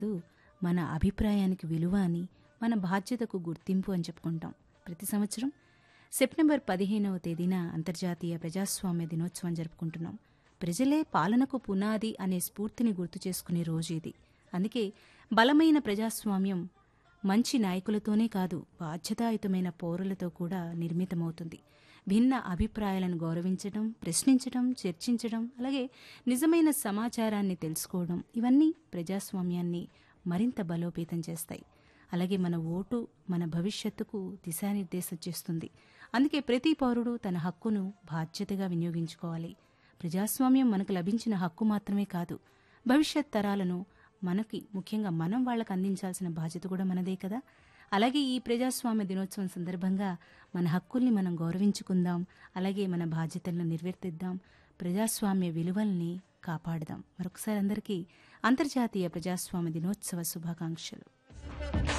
మన అభిప్రాయానికి విలువ అని మన బాధ్యతకు గుర్తింపు అని చెప్పుకుంటాం ప్రతి సంవత్సరం సెప్టెంబర్ పదిహేనవ తేదీన అంతర్జాతీయ ప్రజాస్వామ్య దినోత్సవం జరుపుకుంటున్నాం ప్రజలే పాలనకు పునాది అనే స్ఫూర్తిని గుర్తు చేసుకునే రోజు ఇది అందుకే బలమైన ప్రజాస్వామ్యం మంచి నాయకులతోనే కాదు బాధ్యతాయుతమైన పౌరులతో కూడా నిర్మితమవుతుంది భిన్న అభిప్రాయాలను గౌరవించడం ప్రశ్నించడం చర్చించడం అలాగే నిజమైన సమాచారాన్ని తెలుసుకోవడం ఇవన్నీ ప్రజాస్వామ్యాన్ని మరింత బలోపేతం చేస్తాయి అలాగే మన ఓటు మన భవిష్యత్తుకు దిశానిర్దేశం చేస్తుంది అందుకే ప్రతి పౌరుడు తన హక్కును బాధ్యతగా వినియోగించుకోవాలి ప్రజాస్వామ్యం మనకు లభించిన హక్కు మాత్రమే కాదు భవిష్యత్ తరాలను మనకి ముఖ్యంగా మనం వాళ్ళకి అందించాల్సిన బాధ్యత కూడా మనదే కదా అలాగే ఈ ప్రజాస్వామ్య దినోత్సవం సందర్భంగా మన హక్కుల్ని మనం గౌరవించుకుందాం అలాగే మన బాధ్యతలను నిర్వర్తిద్దాం ప్రజాస్వామ్య విలువల్ని కాపాడదాం మరొకసారి అందరికీ అంతర్జాతీయ ప్రజాస్వామ్య దినోత్సవ శుభాకాంక్షలు